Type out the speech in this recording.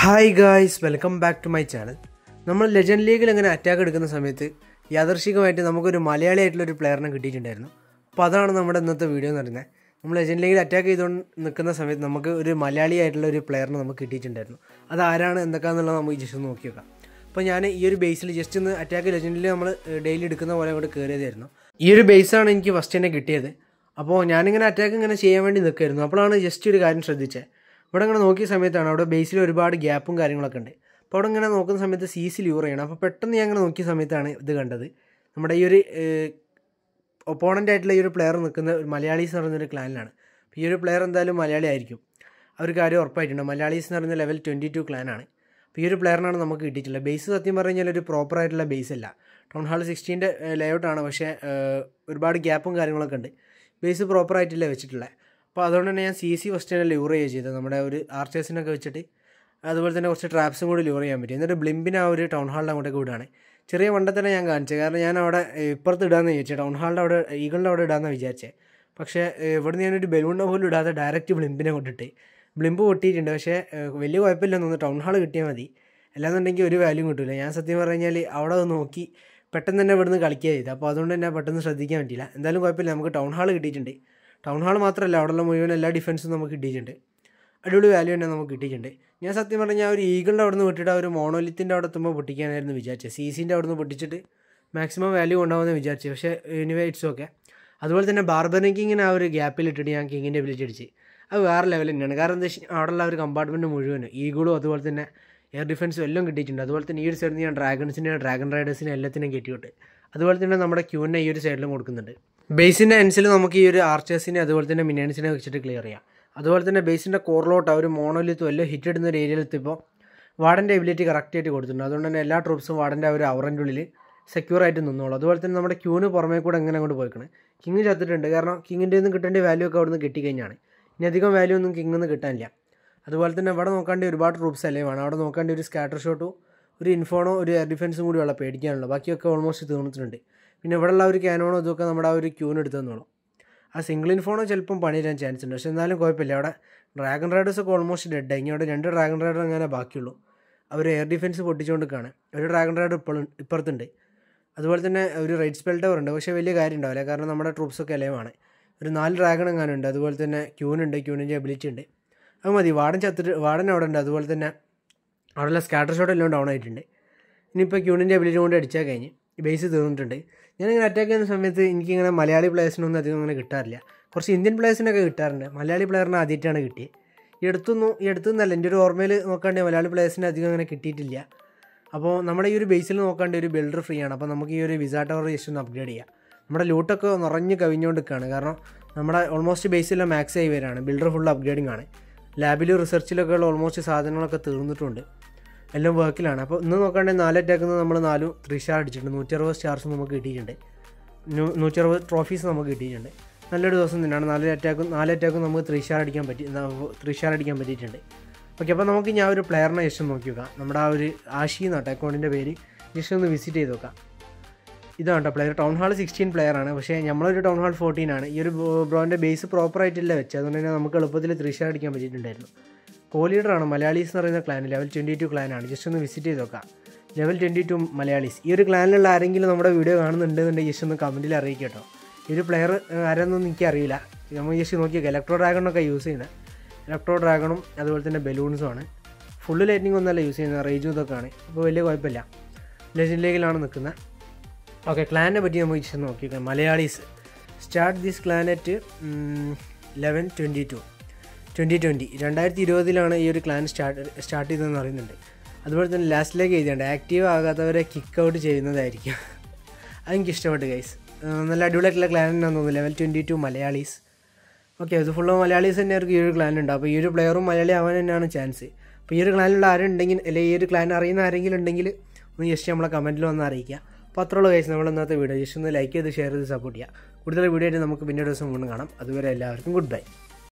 hi guys welcome back to my channel നമ്മൾ legend ലീഗിൽ ഇങ്ങനെ അറ്റാക്ക് എടുക്കുന്ന സമയത്ത് യാദർശികമായിട്ട് നമുക്കൊരു മലയാളി ആയിട്ടുള്ള ഒരു പ്ലെയറിനെ കിട്ടിയിട്ടുണ്ടായിരുന്നു അപ്പോൾ അതാണ് നമ്മുടെ ഇന്നത്തെ വീഡിയോ എന്ന് പറയുന്നത് നമ്മൾ ലെജൻഡ് ലീഗിൽ അറ്റാക്ക് ചെയ്തുകൊണ്ട് നിൽക്കുന്ന സമയത്ത് നമുക്ക് ഒരു മലയാളി ആയിട്ടുള്ള ഒരു പ്ലെയറിനെ നമുക്ക് കിട്ടിയിട്ടുണ്ടായിരുന്നു അത് ആരാണ് എന്തൊക്കെയാണെന്നുള്ളത് നമുക്ക് ജസ്റ്റ് ഒന്ന് നോക്കി നോക്കാം അപ്പോൾ ഞാൻ ഈ ഒരു ബേസിൽ ജസ്റ്റ് ഒന്ന് അറ്റാക്ക് ലെജൻഡിൽ നമ്മൾ ഡെയിലി എടുക്കുന്ന പോലെ അങ്ങോട്ട് കയറിയതായിരുന്നു ഈ ഒരു ബേസാണ് എനിക്ക് ഫസ്റ്റ് തന്നെ കിട്ടിയത് അപ്പോൾ ഞാനിങ്ങനെ അറ്റാക്ക് ഇങ്ങനെ ചെയ്യാൻ വേണ്ടി നിൽക്കായിരുന്നു അപ്പോഴാണ് ജസ്റ്റ് ഒരു കാര്യം ശ്രദ്ധിച്ചത് ഇവിടെ ഇങ്ങനെ നോക്കിയ സമയത്താണ് അവിടെ ബേസിൽ ഒരുപാട് ഗ്യാപ്പും കാര്യങ്ങളൊക്കെ ഉണ്ട് അപ്പോൾ അവിടെ ഇങ്ങനെ നോക്കുന്ന സമയത്ത് സി സി ലിവർ ചെയ്യണം അപ്പോൾ പെട്ടെന്ന് ഞാൻ ഇങ്ങനെ നോക്കിയ സമയത്താണ് ഇത് കണ്ടത് നമ്മുടെ ഈ ഒരു ഒപ്പോണൻ്റ് ആയിട്ടുള്ള ഈ ഒരു പ്ലെയർ നിൽക്കുന്ന ഒരു മലയാളീസ് എന്ന് പറയുന്നൊരു ക്ലാനിലാണ് അപ്പോൾ ഈ ഒരു പ്ലെയർ എന്തായാലും മലയാളി ആയിരിക്കും ആ ഒരു കാര്യം ഉറപ്പായിട്ടുണ്ട് മലയാളീസ് എന്ന് പറയുന്ന ലെവൽ ട്വൻറ്റി ടു ക്ലാനാണ് അപ്പോൾ ഈ ഒരു പ്ലെയറിനാണ് നമുക്ക് കിട്ടിയിട്ടുള്ളത് ബേസ് സത്യം പറഞ്ഞു കഴിഞ്ഞാൽ ഒരു പ്രോപ്പർ ആയിട്ടുള്ള ബേസ് അല്ല ടൗൺ ഹാൾ സിക്സ്റ്റീൻ്റെ ലേഔട്ടാണ് പക്ഷേ ഒരുപാട് ഗ്യാപ്പും കാര്യങ്ങളൊക്കെ ഉണ്ട് ബേസ് പ്രോപ്പർ ആയിട്ടില്ല വെച്ചിട്ടുള്ളത് അപ്പോൾ അതുകൊണ്ട് തന്നെ ഞാൻ സി സി ഫസ്റ്റ് തന്നെ ലിവർ ചെയ്യുക ചെയ്തത് നമ്മുടെ ഒരു ആർച്ചേഴ്സിനൊക്കെ വെച്ചിട്ട് അതുപോലെ തന്നെ കുറച്ച് ട്രാപ്സും കൂടി ലിവർ ചെയ്യാൻ പറ്റി എന്നിട്ട് ബ്ലിമ്പിനെ ആ ഒരു ടൗൺ ഹാളിൻ്റെ അങ്ങോട്ടേക്ക് വിടുകയാണ് ചെറിയ മണ്ടത്തന്നെ ഞാൻ കാണിച്ചത് കാരണം ഞാൻ അവിടെ ഇപ്പുറത്ത് ഇടാമെന്ന് വിചാരിച്ചത് ടൗൺ ഹാളിൻ്റെ അവിടെ ഈഗിളിൻ്റെ അവിടെ ഇടാമെന്ന് വിചാരിച്ചത് പക്ഷേ ഇവിടുന്ന് ഞാനൊരു ബലൂണിനെ പോലും ഇടാതെ ഡയറക്റ്റ് ബ്ലിമ്പിനെ കൊണ്ടിട്ട് ബ്ലിമ്പ് പൊട്ടിയിട്ടുണ്ട് പക്ഷേ വലിയ കുഴപ്പമില്ലെന്ന് തോന്നുന്നു ടൗൺ ഹാൾ കിട്ടിയാൽ മതി അല്ലാന്നുണ്ടെങ്കിൽ ഒരു വാല്യൂ കിട്ടില്ല ഞാൻ സത്യം പറഞ്ഞു കഴിഞ്ഞാൽ അവിടെ നോക്കി പെട്ടെന്ന് തന്നെ ഇവിടുന്ന് കളിക്കുക ചെയ്ത് അപ്പോൾ അതുകൊണ്ട് തന്നെ പെട്ടെന്ന് ശ്രദ്ധിക്കാൻ പറ്റില്ല എന്തായാലും കുഴപ്പമില്ല നമുക്ക് ടൗൺ ഹാൾ കിട്ടിയിട്ടുണ്ട് ടൗൺ ഹാൾ മാത്രമല്ല അവിടെയുള്ള മുഴുവൻ എല്ലാ ഡിഫൻസും നമുക്ക് കിട്ടിയിട്ടുണ്ട് അടിപൊളി വാല്യൂ തന്നെ നമുക്ക് കിട്ടിയിട്ടുണ്ട് ഞാൻ സത്യം പറഞ്ഞാൽ ഒരു ഈഗിളിൻ്റെ അവിടെ നിന്ന് വിട്ടിട്ട് ആ ഒരു മോണോലിത്തിൻ്റെ അവിടെ എത്തുമ്പോൾ പൊട്ടിക്കാനായിരുന്നു വിചാരിച്ചത് സി സിൻ്റെ അവിടെ നിന്ന് പൊട്ടിച്ചിട്ട് മാക്സിമം വാല്യൂ ഉണ്ടാവുമെന്ന് വിചാരിച്ചു പക്ഷേ എനിവേ ഇറ്റ്സ് ഓക്കെ അതുപോലെ തന്നെ ബാർബറിൻ കിങ്ങിന് ആ ഒരു ഗ്യാപ്പിൽ ഇട്ടിട്ട് ഞാൻ കിങ്ങിൻ്റെ എബിലിറ്റി അടിച്ച് അത് വേറെ ലെവൽ തന്നെയാണ് കാരണം എന്താ വെച്ചാൽ അവിടെയുള്ള ഒരു കമ്പാർട്ട്മെൻറ്റ് മുഴുവനും ഈഗിളും അതുപോലെ തന്നെ എയർ ഡിഫൻസും എല്ലാം കിട്ടിയിട്ടുണ്ട് അതുപോലെ തന്നെ ഈ ഒരു സൈഡിൽ ഞാൻ ഡ്രാഗൺസിനെ ഡ്രാഗൺ റൈഡേഴ്സിനെ എല്ലാത്തിനും കയറ്റിവിട്ട് അതുപോലെ തന്നെ നമ്മുടെ ക്യൂവിനെ ഈ ഒരു സൈഡിലും കൊടുക്കുന്നുണ്ട് ബേസിൻ്റെ എൻസിൽ നമുക്ക് ഈ ഒരു ആർച്ചേഴ്സിനെ അതുപോലെ തന്നെ മിനൻസിനെ വെച്ചിട്ട് ക്ലിയർ ചെയ്യാം അതുപോലെ തന്നെ ബേസിൻ്റെ കോറിലോട്ട് ആ ഒരു മോണോലിത്തും എല്ലാം ഹിറ്റ് ഇടുന്ന ഒരു ഏരിയയിലെത്തിയപ്പോൾ വാർഡൻ്റെ എബിലിറ്റി കറക്റ്റായിട്ട് കൊടുത്തിട്ടുണ്ട് അതുകൊണ്ട് തന്നെ എല്ലാ ട്രൂപ്സും വാർഡൻ്റെ ആ ഒരു അവറിൻ്റെ ഉള്ളിൽ സെക്യൂർ ആയിട്ട് നിന്നോളൂ അതുപോലെ തന്നെ നമ്മുടെ ക്യൂന് പുറമേ കൂടെ എങ്ങനെ അങ്ങോട്ട് പോയിക്കണ് കിങ് ചത്തിട്ടുണ്ട് കാരണം കിങ്ങിൻ്റെ നിന്ന് കിട്ടേണ്ട വാല്യൂ ഒക്കെ അവിടുന്ന് കിട്ടിക്കഴിഞ്ഞാണ് ഇനി അധികം വാല്യൂ ഒന്നും കിങ്ങിൽ നിന്ന് കിട്ടാനില്ല അതുപോലെ തന്നെ ഇവിടെ നോക്കേണ്ട ഒരുപാട് ട്രൂപ്സ് അല്ലേ വേണം അവിടെ നോക്കേണ്ട ഒരു സ്കാറ്റർ ഷോട്ടും ഒരു ഇൻഫോണോ ഒരു എയർ ഡിഫൻസും കൂടി ഉള്ള പേടിക്കാനുള്ള ബാക്കിയൊക്കെ ഓൾമോസ്റ്റ് തീർന്നിട്ടുണ്ട് പിന്നെ ഇവിടെയുള്ള ഒരു ക്യാനോണോ ഇതൊക്കെ നമ്മുടെ ആ ഒരു ക്യൂന് എടുത്തു തന്നോളും ആ സിംഗിൾ ഇൻഫോണോ ചിലപ്പം പണി തരാൻ ചാൻസ് ഉണ്ട് പക്ഷെ എന്നാലും കുഴപ്പമില്ല അവിടെ ഡ്രാഗൺ റൈഡേഴ്സ് ഒക്കെ ഓൾമോസ്റ്റ് ഡെഡ് ഇനി അവിടെ രണ്ട് ഡ്രാഗൺ റൈഡർ അങ്ങനെ ബാക്കിയുള്ളൂ അവർ എയർ ഡിഫൻസ് പൊട്ടിച്ചുകൊണ്ടിരിക്കുകയാണ് ഒരു ഡ്രാഗൺ റൈഡർ ഇപ്പോഴും ഇപ്പുറത്തുണ്ട് അതുപോലെ തന്നെ ഒരു റൈഡ് സ്പെൽ ടവർ ഉണ്ട് പക്ഷേ വലിയ കാര്യം ഉണ്ടാവില്ല കാരണം നമ്മുടെ ട്രൂപ്സൊക്കെ അലേവാണ് ഒരു നാല് ഡ്രാഗൺ എങ്ങാനും ഉണ്ട് അതുപോലെ തന്നെ ക്യൂനുണ്ട് ക്യൂണിൻ്റെ എബിലിറ്റി ഉണ്ട് അത് മതി വാർഡൻ ചത്തിട്ട് വാർഡൻ അവിടെ ഉണ്ട് അതുപോലെ തന്നെ അവിടെയുള്ള സ്കാറ്റർ ഷോട്ട് എല്ലാം ഡൗൺ ആയിട്ടുണ്ട് ഇനിയിപ്പോൾ ക്യൂണിൻ്റെ എബിലിറ്റി കൊണ്ട് അടിച്ചാൽ കഴിഞ്ഞ് ബേസ് തീർന്നിട്ടുണ്ട് ഞാനിങ്ങനെ അറ്റാക്ക് ചെയ്യുന്ന സമയത്ത് എനിക്കിങ്ങനെ മലയാളി പ്ലേയേഴ്സിനൊന്നും അധികം അങ്ങനെ കിട്ടാറില്ല കുറച്ച് ഇന്ത്യൻ പ്ലേയേഴ്സിനൊക്കെ കിട്ടാറുണ്ട് മലയാളി പ്ലെയറിനെ ആദ്യമായിട്ടാണ് കിട്ടിയത് ഈ അടുത്തൊന്നും ഈ അടുത്തൊന്നല്ല എൻ്റെ ഒരു ഓർമ്മയിൽ നോക്കാണ്ട് മലയാളി പ്ലേയേഴ്സിനെ അധികം അങ്ങനെ കിട്ടിയിട്ടില്ല അപ്പോൾ നമ്മുടെ ഈ ഒരു ബേസിൽ നോക്കാണ്ട് ഒരു ബിൽഡർ ഫ്രീ ആണ് അപ്പോൾ നമുക്ക് ഈ ഒരു വിസ ടവർ ജസ്റ്റ് ഒന്ന് അപ്ഗ്രേഡ് ചെയ്യാം നമ്മുടെ ലൂട്ടൊക്കെ നിറഞ്ഞ് കവിഞ്ഞുകൊണ്ട് നിൽക്കുകയാണ് കാരണം നമ്മുടെ ഓൾമോസ്റ്റ് ബേസിലെല്ലാം മാക്സ് ആയി വരാണ് ബിൽഡർ ഫുൾ അപ്ഗ്രേഡിംഗ് ആണ് ലാബിലും റിസർച്ചിലൊക്കെ ഉള്ള ഓൾമോസ്റ്റ് സാധനങ്ങളൊക്കെ തീർന്നിട്ടുണ്ട് എല്ലാം വർക്കിലാണ് അപ്പോൾ ഇന്ന് നോക്കുകയാണെങ്കിൽ നാല് അറ്റാക്കിൽ നിന്ന് നമ്മൾ നാലും ത്രീ സ്റ്റാർ അടിച്ചിട്ടുണ്ട് നൂറ്ററുപത് സ്റ്റാർസ് നമുക്ക് കിട്ടിയിട്ടുണ്ട് നൂറ്ററുപത് ട്രോഫീസ് നമുക്ക് കിട്ടിയിട്ടുണ്ട് നല്ലൊരു ദിവസം തന്നെയാണ് നാല് അറ്റാക്കും നാല് അറ്റാക്കും നമുക്ക് ത്രീ സ്റ്റാർ അടിക്കാൻ പറ്റി ത്രീ സ്റ്റാർ അടിക്കാൻ പറ്റിയിട്ടുണ്ട് ഓക്കെ അപ്പോൾ നമുക്ക് ഞാൻ ഒരു പ്ലെയറിനെ ജസ്റ്റ് നോക്കി നോക്കാം നമ്മുടെ ആ ഒരു ആഷി എന്നാട്ടോ അക്കൗണ്ടിൻ്റെ പേര് ജസ്റ്റ് ഒന്ന് വിസിറ്റ് ചെയ്ത് നോക്കാം ഇതാണ് കേട്ടോ player town hall sixteen player ആണ് പക്ഷേ നമ്മളൊരു ടൗൺ ഹാൾ ഫോർട്ടീൻ ആണ് ഈ ഒരു ബ്രോൻ്റെ ബേസ് പ്രോപ്പർ ആയിട്ടില്ല വെച്ചത് അതുകൊണ്ട് തന്നെ നമുക്ക് എളുപ്പത്തിൽ ത്രീ സ്റ്റാർ അടിക്കാൻ പറ്റിയിട്ടുണ്ടായിരുന്നു കോ ലീഡറാണ് മലയാളീസ് എന്ന് പറയുന്ന ക്ലാൻ ലെവൽ ട്വൻറ്റി ടു ക്ലാനാണ് ജസ്റ്റ് ഒന്ന് വിസിറ്റ് ചെയ്ത് നോക്കാം ലെവൽ ട്വൻറ്റി ടു മലയാളീസ് ഈ ഒരു ക്ലാനിലുള്ള ആരെങ്കിലും നമ്മുടെ വീഡിയോ കാണുന്നുണ്ടെന്നുണ്ടെങ്കിൽ ജസ്റ്റ് ഒന്ന് കമൻറ്റിൽ അറിയിക്കുക കേട്ടോ ഈ ഒരു പ്ലെയർ ആരെന്നൊന്നും എനിക്കറിയില്ല നമ്മൾ ജസ്റ്റ് നോക്കിയൊക്കെ ഇലക്ട്രോ ഡ്രാഗണൊക്കെ യൂസ് ചെയ്യുന്നത് ഇലക്ട്രോ ഡ്രാഗണും അതുപോലെ തന്നെ ബലൂൺസും ആണ് ഫുള്ള് ലൈറ്റിംഗ് ഒന്നല്ല യൂസ് ചെയ്യുന്നത് റേജും ഇതൊക്കെ ആണ് അപ്പോൾ വലിയ കുഴപ്പമില്ല ലെജൻഡ് ലീഗിലാണ് നിൽക്കുന്നത് ഓക്കെ ക്ലാനെ പറ്റി നമുക്ക് ജസ്റ്റ് നോക്കിയേക്കാം മലയാളീസ് സ്റ്റാർട്ട് ദിസ് ക്ലാനറ്റ് ലെവൻ ട്വൻറ്റി ടു ട്വൻറ്റി ട്വൻറ്റി രണ്ടായിരത്തി ഇരുപതിലാണ് ഈ ഒരു ക്ലാൻ സ്റ്റാർട്ട് സ്റ്റാർട്ട് ചെയ്തതെന്ന് അറിയുന്നുണ്ട് അതുപോലെ തന്നെ ലാസ്റ്റിലേക്ക് എഴുതിയുണ്ട് ആക്റ്റീവ് ആകാത്തവരെ കിക്ക് ഔട്ട് ചെയ്യുന്നതായിരിക്കും അതെനിക്ക് ഇഷ്ടപ്പെട്ടു ഗൈസ് നല്ല അടിപൊളിയായിട്ടുള്ള ക്ലാൻ എന്നാന്ന് തോന്നുന്നു level twenty two Malayalees okay ഇത് ഫുള്ള് മലയാളീസ് തന്നെ അവർക്ക് ഈ ഒരു ക്ലാൻ ഉണ്ട് അപ്പോൾ ഈ ഒരു പ്ലെയറും മലയാളി ആവാൻ തന്നെയാണ് ചാൻസ് അപ്പോൾ ഈ ഒരു ക്ലാനിലുള്ള ആരുണ്ടെങ്കിൽ അല്ലെങ്കിൽ ഈ ഒരു ക്ലാൻ അറിയുന്ന ആരെങ്കിലും ഉണ്ടെങ്കിൽ ഒന്ന് ജസ്റ്റ് നമ്മളെ കമൻറ്റിൽ വന്ന് അറിയിക്കുക അപ്പോൾ അത്രയുള്ള കേസ് നമ്മൾ ഇന്നത്തെ വീഡിയോ ജസ്റ്റ് ഒന്ന് ലൈക്ക് ചെയ്ത് ഷെയർ ചെയ്ത് സപ്പോർട്ട് ചെയ്യുക കൂടുതൽ വീഡിയോ ആയിട്ട് നമുക്ക് പിന്നീട് ദിവസം വീണ്ടും കാണാം അതുവരെ എല്ലാവർക്കും ഗുഡ് ബൈ